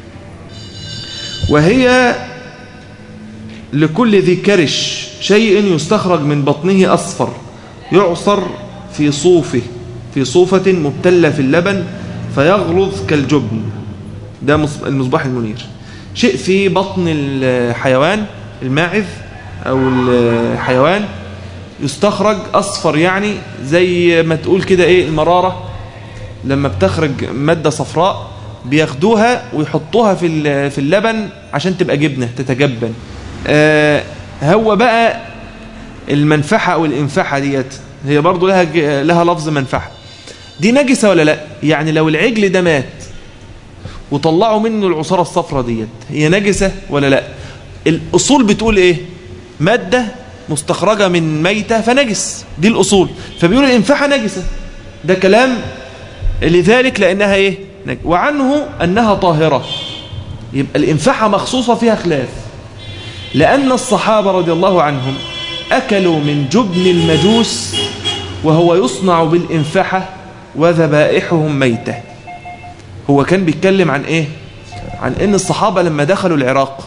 وهي لكل ذي كرش شيء يستخرج من بطنه أصفر يعصر في صوفه في صوفة مبتلة في اللبن فيغلظ كالجبن ده المصباح المنير شيء في بطن الحيوان الماعز أو الحيوان يستخرج أصفر يعني زي ما تقول كده إيه المرارة لما بتخرج مادة صفراء بياخدوها ويحطوها في في اللبن عشان تبقى جبنة تتجبن آه هو بقى المنفحة أو الإنفحة ديت هي برضو لها لها لفظ منفحة دي نجسة ولا لا يعني لو العجل ده مات وطلعوا منه العصارة الصفرة ديت هي نجسة ولا لا الأصول بتقول إيه مادة مستخرجة من ميتة فنجس دي الأصول فبيقول الإنفحة نجسة ده كلام لذلك لأنها إيه وعنه أنها طاهرة يبقى الإنفحة مخصوصة فيها خلاف لأن الصحابة رضي الله عنهم أكلوا من جبن المجوس وهو يصنع بالإنفحة وذبائحهم ميتة هو كان بيتكلم عن إيه عن إن الصحابة لما دخلوا العراق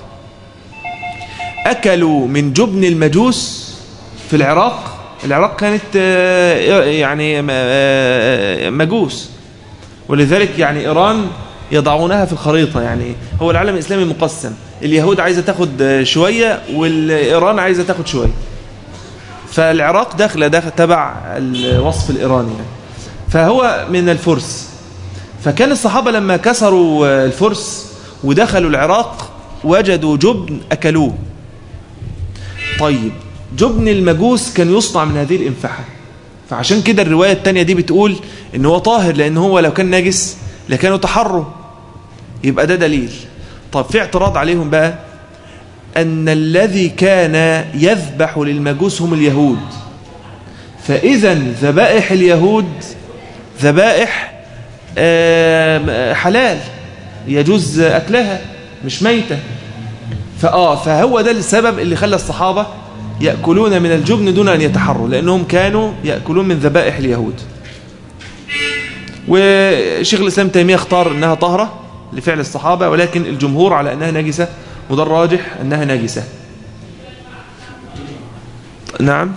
أكلوا من جبن المجوس في العراق العراق كانت يعني مجوس ولذلك يعني إيران يضعونها في الخريطة يعني هو العالم الإسلامي مقسم اليهود عايزة تاخد شوية والإيران عايزة تاخد شوية فالعراق داخله داخل تبع الوصف الإيراني يعني فهو من الفرس فكان الصحابة لما كسروا الفرس ودخلوا العراق وجدوا جبن أكلوه طيب جبن المجوس كان يصنع من هذه الإنفحة فعشان كده الرواية التانية دي بتقول ان هو طاهر لان هو لو كان نجس لكانوا تحروا يبقى ده دليل طب في اعتراض عليهم بقى أن الذي كان يذبح للمجوس هم اليهود فإذا ذبائح اليهود ذبائح حلال يجوز أكلها مش ميتة فآه فهو ده السبب اللي خلى الصحابة يأكلون من الجبن دون أن يتحروا لأنهم كانوا يأكلون من ذبائح اليهود وشيخ الإسلام تيمية اختار أنها طهرة لفعل الصحابة ولكن الجمهور على أنها نجسة وده الراجح أنها نجسة نعم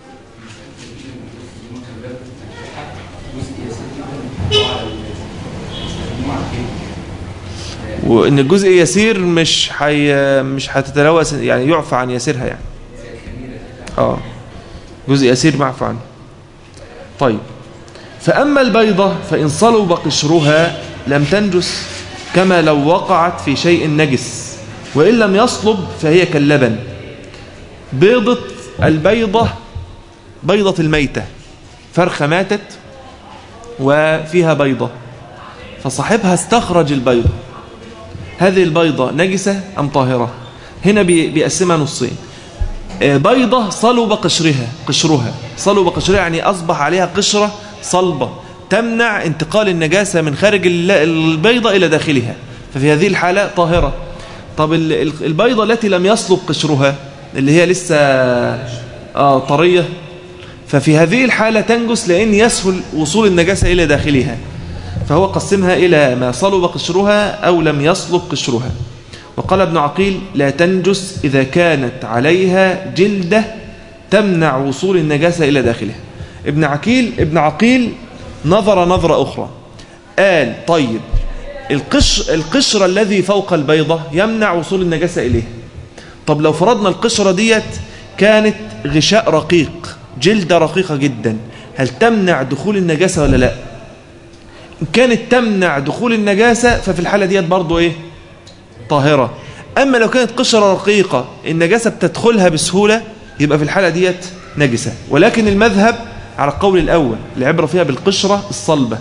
وان الجزء يسير مش حي مش هتتلوث يعني يعفى عن يسيرها يعني اه جزء يسير معفى عنه طيب فأما البيضة فإن صلب قشرها لم تنجس كما لو وقعت في شيء نجس وإن لم يصلب فهي كاللبن بيضة البيضة بيضة الميتة فرخة ماتت وفيها بيضة فصاحبها استخرج البيضة هذه البيضة نجسة أم طاهرة هنا بيقسمها نصين بيضة صلب قشرها قشرها صلب قشرها يعني أصبح عليها قشرة صلبة تمنع انتقال النجاسة من خارج البيضة إلى داخلها ففي هذه الحالة طاهرة طب البيضة التي لم يصلب قشرها اللي هي لسه آه طرية ففي هذه الحالة تنجس لأن يسهل وصول النجاسة إلى داخلها فهو قسمها إلى ما صلب قشرها أو لم يصلب قشرها وقال ابن عقيل لا تنجس إذا كانت عليها جلدة تمنع وصول النجاسة إلى داخلها ابن عقيل ابن عقيل نظر نظرة أخرى قال طيب القشر, القشر الذي فوق البيضة يمنع وصول النجاسة إليه طب لو فرضنا القشرة ديت كانت غشاء رقيق جلدة رقيقة جدا هل تمنع دخول النجاسة ولا لا إن كانت تمنع دخول النجاسة ففي الحالة ديت برضو إيه طاهرة أما لو كانت قشرة رقيقة النجاسة بتدخلها بسهولة يبقى في الحالة ديت نجسة ولكن المذهب على القول الأول العبرة فيها بالقشرة الصلبة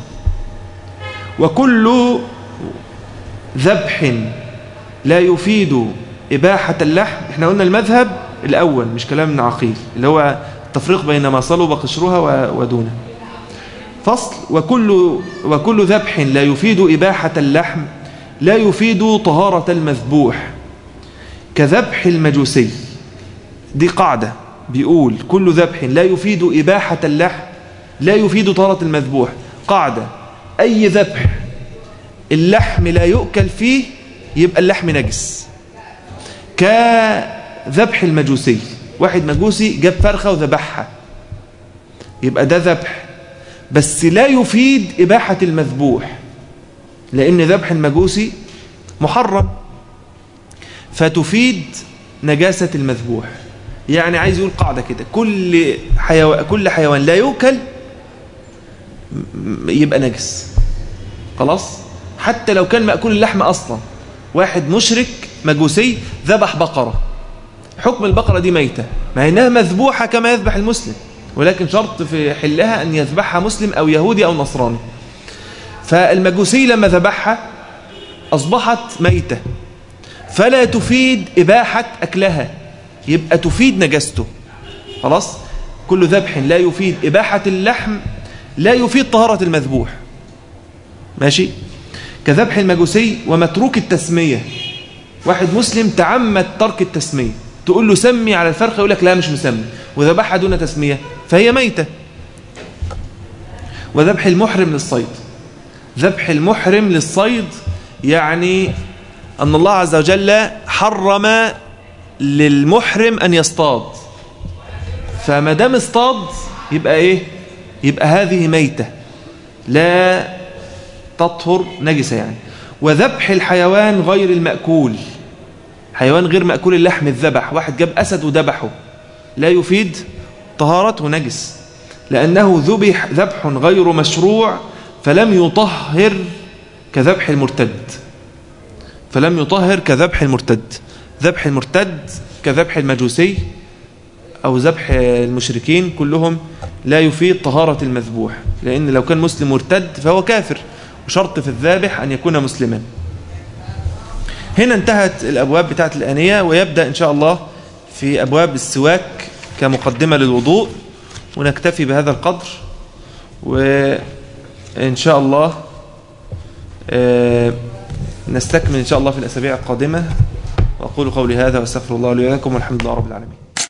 وكل ذبح لا يفيد إباحة اللحم احنا قلنا المذهب الأول مش كلام ابن عقيل اللي هو التفريق بين ما صلب قشرها ودونه فصل وكل, وكل ذبح لا يفيد إباحة اللحم لا يفيد طهارة المذبوح كذبح المجوسي دي قاعدة بيقول كل ذبح لا يفيد إباحة اللحم لا يفيد طهارة المذبوح قاعدة أي ذبح اللحم لا يؤكل فيه يبقى اللحم نجس كذبح المجوسي واحد مجوسي جاب فرخة وذبحها يبقى ده ذبح بس لا يفيد إباحة المذبوح لأن ذبح المجوسي محرم فتفيد نجاسة المذبوح يعني عايز يقول قاعدة كده كل حيوان, كل حيوان لا يؤكل يبقى نجس خلاص حتى لو كان مأكول اللحم أصلا واحد مشرك مجوسي ذبح بقرة حكم البقرة دي ميتة مع إنها مذبوحة كما يذبح المسلم ولكن شرط في حلها أن يذبحها مسلم أو يهودي أو نصراني فالمجوسي لما ذبحها أصبحت ميتة فلا تفيد إباحة أكلها يبقى تفيد نجسته خلاص كل ذبح لا يفيد إباحة اللحم لا يفيد طهارة المذبوح ماشي كذبح المجوسي ومتروك التسمية واحد مسلم تعمد ترك التسمية تقول له سمي على الفرخة يقول لك لا مش مسمي وذبحها دون تسمية فهي ميتة وذبح المحرم للصيد ذبح المحرم للصيد يعني أن الله عز وجل حرم للمحرم أن يصطاد فما دام اصطاد يبقى إيه يبقى هذه ميتة لا تطهر نجسة يعني وذبح الحيوان غير المأكول حيوان غير مأكول اللحم الذبح واحد جاب أسد وذبحه لا يفيد طهارته نجس لأنه ذبح ذبح غير مشروع فلم يطهر كذبح المرتد فلم يطهر كذبح المرتد ذبح المرتد كذبح المجوسي أو ذبح المشركين كلهم لا يفيد طهارة المذبوح لأن لو كان مسلم مرتد فهو كافر وشرط في الذابح أن يكون مسلما هنا انتهت الأبواب بتاعت الآنية ويبدأ إن شاء الله في أبواب السواك كمقدمة للوضوء ونكتفي بهذا القدر وإن شاء الله نستكمل إن شاء الله في الأسابيع القادمة وأقول قولي هذا واستغفر الله لي ولكم والحمد لله رب العالمين